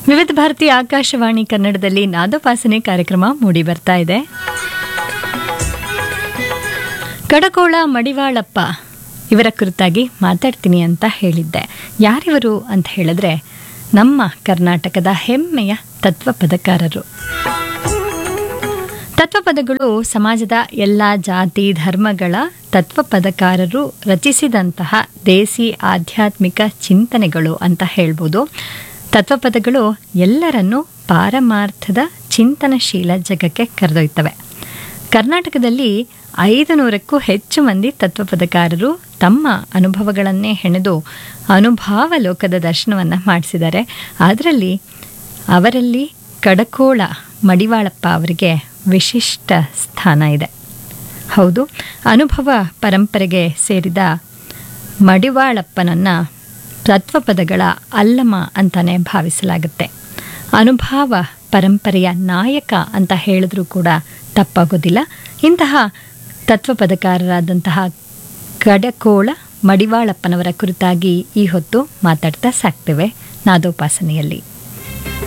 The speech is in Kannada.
ವಿವಿಧ ಭಾರತಿ ಆಕಾಶವಾಣಿ ಕನ್ನಡದಲ್ಲಿ ನಾದೋಪಾಸನೆ ಕಾರ್ಯಕ್ರಮ ಮೂಡಿ ಬರ್ತಾ ಇದೆ ಕಡಕೋಳ ಮಡಿವಾಳಪ್ಪ ಇವರ ಕುರಿತಾಗಿ ಮಾತಾಡ್ತೀನಿ ಅಂತ ಹೇಳಿದ್ದೆ ಯಾರಿವರು ಅಂತ ಹೇಳಿದ್ರೆ ನಮ್ಮ ಕರ್ನಾಟಕದ ಹೆಮ್ಮೆಯ ತತ್ವಪದಕಾರರು ತತ್ವಪದಗಳು ಸಮಾಜದ ಎಲ್ಲ ಜಾತಿ ಧರ್ಮಗಳ ತತ್ವಪದಕಾರರು ರಚಿಸಿದಂತಹ ದೇಸಿ ಆಧ್ಯಾತ್ಮಿಕ ಚಿಂತನೆಗಳು ಅಂತ ಹೇಳ್ಬೋದು ತತ್ವಪದಗಳು ಎಲ್ಲರನ್ನೂ ಪಾರಮಾರ್ಥದ ಚಿಂತನಶೀಲ ಜಗಕ್ಕೆ ಕರೆದೊಯ್ತವೆ ಕರ್ನಾಟಕದಲ್ಲಿ ಐದು ನೂರಕ್ಕೂ ಹೆಚ್ಚು ಮಂದಿ ತತ್ವಪದಕಾರರು ತಮ್ಮ ಅನುಭವಗಳನ್ನೇ ಹೆಣೆದು ಅನುಭಾವ ಲೋಕದ ದರ್ಶನವನ್ನು ಮಾಡಿಸಿದ್ದಾರೆ ಅದರಲ್ಲಿ ಅವರಲ್ಲಿ ಕಡಕೋಳ ಮಡಿವಾಳಪ್ಪ ಅವರಿಗೆ ವಿಶಿಷ್ಟ ಸ್ಥಾನ ಇದೆ ಹೌದು ಅನುಭವ ಪರಂಪರೆಗೆ ಸೇರಿದ ಮಡಿವಾಳಪ್ಪನನ್ನು ತತ್ವಪದಗಳ ಅಲ್ಲಮ ಅಂತಾನೆ ಭಾವಿಸಲಾಗುತ್ತೆ ಅನುಭವ ಪರಂಪರೆಯ ನಾಯಕ ಅಂತ ಹೇಳಿದ್ರೂ ಕೂಡ ತಪ್ಪಾಗೋದಿಲ್ಲ ಇಂತಹ ತತ್ವಪದಕಾರರಾದಂತಹ ಕಡಕೋಳ ಮಡಿವಾಳಪ್ಪನವರ ಕುರಿತಾಗಿ ಈ ಹೊತ್ತು ಮಾತಾಡ್ತಾ ಸಾಕ್ತೇವೆ ನಾದೋಪಾಸನೆಯಲ್ಲಿ